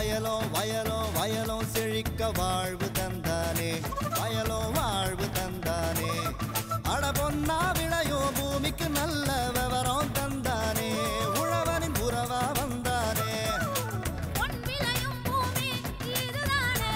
வயலோ வயலோ வயலோ செழிக்க வாழ்வு தந்தானே வயலோ வாழ்வு தந்தானே அட பொன்னா விளையோ பூமிக்கு நல்ல விவரம் தந்தானே உழவனின் உறவா வந்தானே பொன் விளையும் பூமி இதுதானே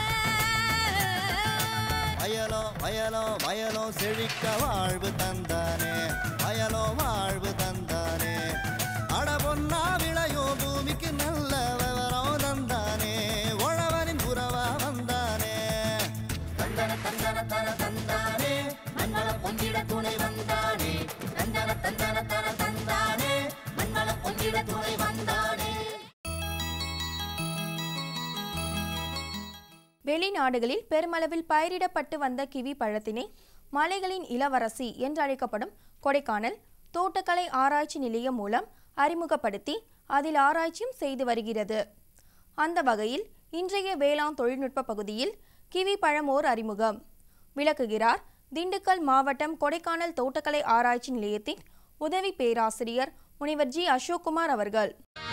வயலோ வயலோ வயலோ செழிக்க வாழ்வு தந்தானே வயலோ வாழ்வு தந்தானே அட பொன்னா விளையோ பூமிக்கு நல்ல விவரம் தந்தானே உழவனின் உறவா வந்தானே தந்தன தந்தன தன தந்தானே மண்வளம் பொங்கிட துணை வந்தானே தந்தன தந்தன தன தந்தானே மண்வளம் பொங்கிட துணை வந்தானே வெளிநாடுகளில் பெருமளவில் பயிரிடப்பட்டு வந்த கிவி பழத்தினை மலைகளின் இளவரசி என்றழைக்கப்படும் கொடைக்கானல் தோட்டக்கலை ஆராய்ச்சி நிலையம் மூலம் அறிமுகப்படுத்தி அதில் ஆராய்ச்சியும் செய்து வருகிறது அந்த வகையில் இன்றைய வேளாண் தொழில்நுட்ப பகுதியில் கிவி பழம் ஓர் அறிமுகம் விளக்குகிறார் திண்டுக்கல் மாவட்டம் கொடைக்கானல் தோட்டக்கலை ஆராய்ச்சி நிலையத்தின் உதவி பேராசிரியர் முனைவர் ஜி அசோக்குமார் அவர்கள்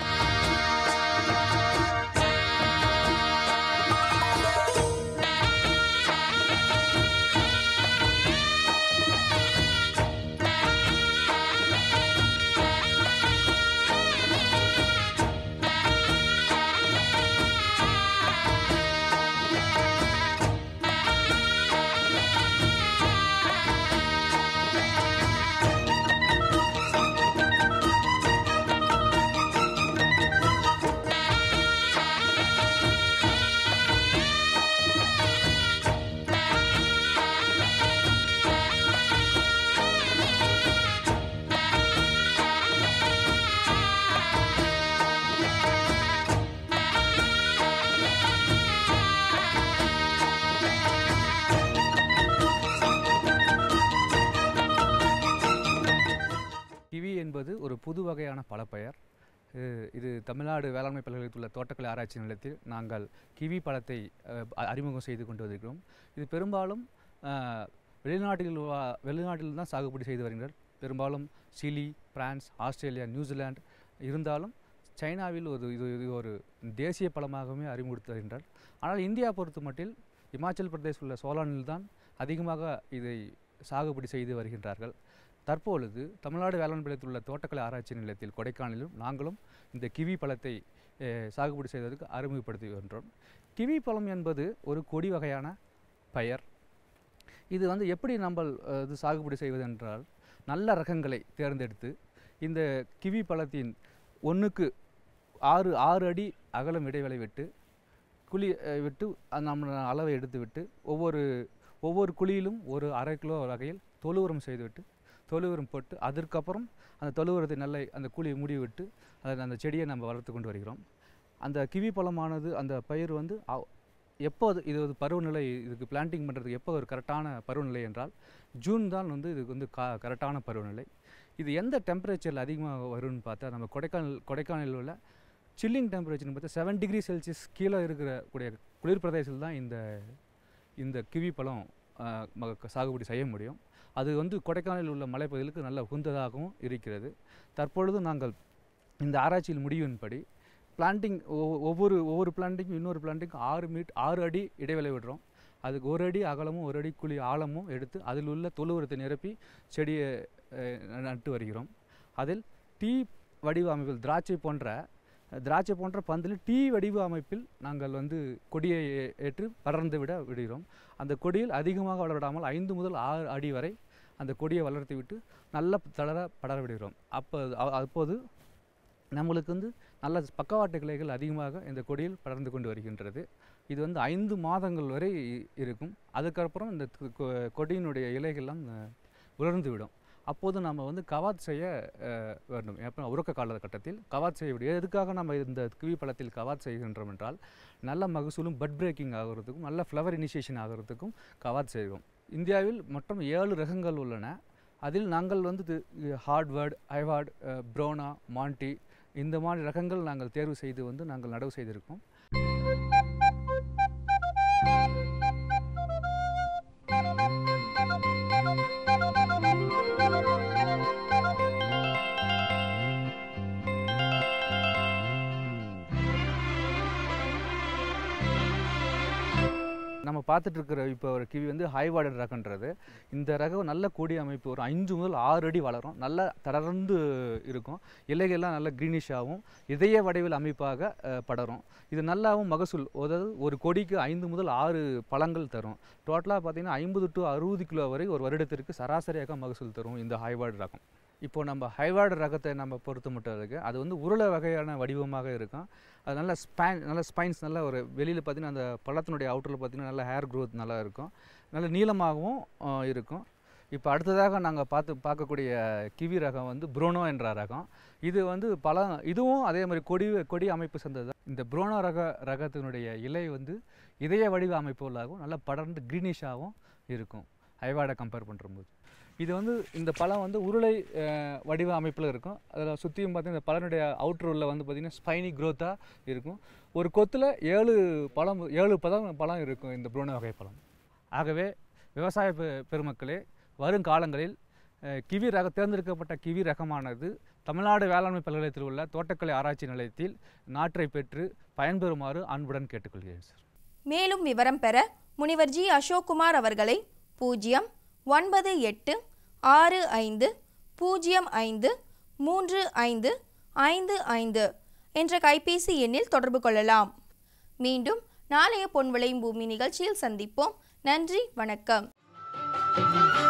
கிவி என்பது ஒரு புது வகையான பழப்பெயர் இது- இது தமிழ்நாடு வேளாண்மை பல்கலைக்கழகத்தில் உள்ள தோட்டக்கலை ஆராய்ச்சி நிலையத்தில் நாங்கள் கிவி பழத்தை அஹ், அ- அறிமுகம் செய்து கொண்டு வருகிறோம் இது பெரும்பாலும் அஹ், வெளிநாட்டில் வா- வெளிநாட்டில் தான் சாகுபடி செய்து வருகின்றனர் பெரும்பாலும் சிலி பிரான்ஸ் ஆஸ்திரேலியா நியூசிலாந்து இருந்தாலும் சைனாவில் ஒரு இது இது ஒரு தேசிய பழமாகவே அறிமுகப்படுத்தி வருகின்றனர் ஆனால் இந்தியா பொறுத்த மட்டில் இமாச்சல் பிரதேஷ் உள்ள சோலானில் தான் அதிகமாக இதை சாகுபடி செய்து வருகின்றார்கள் தற்பொழுது தமிழ்நாடு வேளாண் நிலையத்தில் உள்ள தோட்டக்கலை ஆராய்ச்சி நிலையத்தில் கொடைக்கானலிலும் நாங்களும் இந்த கிவி பழத்தை அஹ், சாகுபடி செய்வதற்கு அறிமுகப்படுத்தி வருகின்றோம் கிவி பழம் என்பது ஒரு கொடி வகையான பயிர் இது வந்து எப்படி நம்ம அஹ், இது சாகுபடி செய்வது என்றால் நல்ல ரகங்களை தேர்ந்தெடுத்து இந்த கிவி பழத்தின் ஒன்றுக்கு ஆறு ஆறு அடி அகலம் இடைவெளி விட்டு குழி அஹ், விட்டு அந்த நம்ம அளவை எடுத்து விட்டு ஒவ்வொரு ஒவ்வொரு குழியிலும் ஒரு அரை கிலோ வகையில் தொழு உரம் செய்துவிட்டு தொழு உரம் போட்டு அதற்கப்புறம் அந்த தொழு உரத்தை நல்ல அந்த குழியை மூடி விட்டு அதை அந்த செடியை நம்ம வளர்த்து கொண்டு வருகிறோம் அந்த கிவி பழமானது அந்த பயிர் வந்து அவ்- எப்போ அது இது ஒரு பருவநிலை இதுக்கு பிளான்டிங் பண்ணுறதுக்கு எப்போ ஒரு கரெக்டான பருவநிலை என்றால் ஜூன் தான் வந்து இதுக்கு வந்து கா கரெக்டான பருவநிலை இது எந்த டெம்பரேச்சரில் அதிகமாக வரும்னு பார்த்தா நம்ம கொடைக்கானல் கொடைக்கானலில் உள்ள சில்லிங் டெம்பரேச்சர்னு பார்த்தா செவன் டிகிரி செல்சியஸ் கீழே இருக்கிற கூடிய குளிர் பிரதேசத்தில் தான் இந்த இந்த கிவி பழம் ஆஹ், ம- சாகுபடி செய்ய முடியும் அது வந்து கொடைக்கானலில் உள்ள மலைப்பகுதிகளுக்கு நல்ல உகந்ததாகவும் இருக்கிறது தற்பொழுது நாங்கள் இந்த ஆராய்ச்சியில் முடிவின்படி பிளான்டிங் ஒவ்வொரு ஒவ்வொரு பிளான்டிங்கும் இன்னொரு பிளான்டிங்கும் ஆறு மீட் ஆறு அடி இடைவெளி விடுறோம் அதுக்கு ஒரு அடி அகலமும் ஒரு அடி குழி ஆழமும் எடுத்து அதில் உள்ள தொழு உரத்தை நிரப்பி செடியை அஹ், நட்டு வருகிறோம் அதில் டீ வடிவ அமைப்பில் திராட்சை போன்ற திராட்சை போன்ற பந்தில் டீ வடிவ அமைப்பில் நாங்கள் வந்து கொடியை ஏ- ஏற்று படர்ந்து விட விடுகிறோம் அந்த கொடியில் அதிகமாக வளர விடாமல் ஐந்து முதல் ஆறு அடி வரை அந்த கொடியை வளர்த்து விட்டு நல்ல தளர படர விடுகிறோம் அப்போ அ- அப்போது நம்மளுக்கு வந்து நல்ல பக்கவாட்டு கிளைகள் அதிகமாக இந்த கொடியில் படர்ந்து கொண்டு வருகின்றது இது வந்து ஐந்து மாதங்கள் வரை இ- இருக்கும் அதுக்கப்புறம் இந்த கு- கொ- கொடியினுடைய இலைகள்லாம் அஹ், உலர்ந்து விடும் அப்போது நம்ம வந்து கவாத் செய்ய அஹ், வேண்டும் எப்போ உறக்க காலகட்டத்தில் கவாத் செய்ய முடியும் எதுக்காக நம்ம இந்த கிவி பழத்தில் கவாத் செய்கின்றோம் என்றால் நல்ல மகசூலும் பட் பிரேக்கிங் ஆகிறதுக்கும் நல்ல ஃப்ளவர் இனிஷியேஷன் ஆகிறதுக்கும் கவாத் செய்கிறோம் இந்தியாவில் மொத்தம் ஏழு ரகங்கள் உள்ளன அதில் நாங்கள் வந்து ஹார்ட்வேர்ட் ஐவார்ட் ப்ரோனா மாண்டி இந்த மாதிரி ரகங்கள் நாங்கள் தேர்வு செய்து வந்து நாங்கள் நடவு செய்திருக்கோம் பார்த்துட்டு இருக்கிற இப்போ ஒரு கிவி வந்து ஹைவார்டன் ரகன்றது இந்த ரகம் நல்ல கொடி அமைப்பு ஒரு அஞ்சு முதல் ஆறு அடி வளரும் நல்ல தளர்ந்து இருக்கும் இலைகள்லாம் நல்ல க்ரீனிஷாகவும் இதய வடிவில் அமைப்பாக அஹ், படரும் இது நல்லாவும் மகசூல் அதாவது ஒரு கொடிக்கு ஐந்து முதல் ஆறு பழங்கள் தரும் டோட்டலாக பார்த்தீங்கன்னா ஐம்பது டு அறுபது கிலோ வரை ஒரு வருடத்திற்கு சராசரியாக மகசூல் தரும் இந்த ஹைவார்டு ரகம் இப்போ நம்ம ஹைவார்டு ரகத்தை நம்ம பொறுத்த மட்டும் இருக்கு அது வந்து உருளை வகையான வடிவமாக இருக்கும் அது நல்ல ஸ்பைன் நல்ல ஸ்பைன்ஸ் நல்ல ஒரு வெளியில் பார்த்தீங்கன்னா அந்த பழத்தினுடைய அவுட்டரில் பார்த்தீங்கன்னா நல்ல ஹேர் growth நல்லா இருக்கும் நல்ல நீளமாகவும் ஆஹ், இருக்கும் இப்போ அடுத்ததாக நாங்கள் பார்த்து பார்க்கக்கூடிய கிவி ரகம் வந்து புரோனோ என்ற ரகம் இது வந்து பழம் இதுவும் அதே மாதிரி கொடி கொடி அமைப்பு சேர்ந்தது தான். இந்த புரோனோ ரக ரகத்தினுடைய இலை வந்து இதய வடிவ அமைப்பு உள்ளாகவும் நல்லா படர்ந்து க்ரீனிஷாகவும் இருக்கும் ஹைவாடை கம்பேர் பண்ணும்போது இது வந்து இந்த பழம் வந்து உருளை அஹ், வடிவ அமைப்பில் இருக்கும் அதில் சுற்றியும் பார்த்தீங்கன்னா இந்த பழனுடைய அவுட்டர் உள்ள வந்து பார்த்திங்கன்னா ஸ்பைனி க்ரோத்தாக இருக்கும் ஒரு கொத்தில் ஏழு பழம் ஏழு பழம் பழம் இருக்கும் இந்த புரோனோ வகை பழம் ஆகவே விவசாய பெ- பெருமக்களே வருங்காலங்களில் அஹ், கிவி ரக தேர்ந்தெடுக்கப்பட்ட கிவி ரகமானது தமிழ்நாடு வேளாண்மை பல்கலைக்கழகத்தில் உள்ள தோட்டக்கலை ஆராய்ச்சி நிலையத்தில் நாற்றை பெற்று பயன்பெறுமாறு அன்புடன் கேட்டுக்கொள்கிறேன் சார் மேலும் விவரம் பெற முனிவர் ஜி அசோக்குமார் அவர்களை பூஜ்ஜியம் ஒன்பது எட்டு ஆறு ஐந்து பூஜ்ஜியம் ஐந்து மூன்று ஐந்து ஐந்து ஐந்து என்ற கைபேசி எண்ணில் தொடர்பு கொள்ளலாம் மீண்டும் நாளைய பொன் விளையும் பூமி நிகழ்ச்சியில் சந்திப்போம் நன்றி வணக்கம்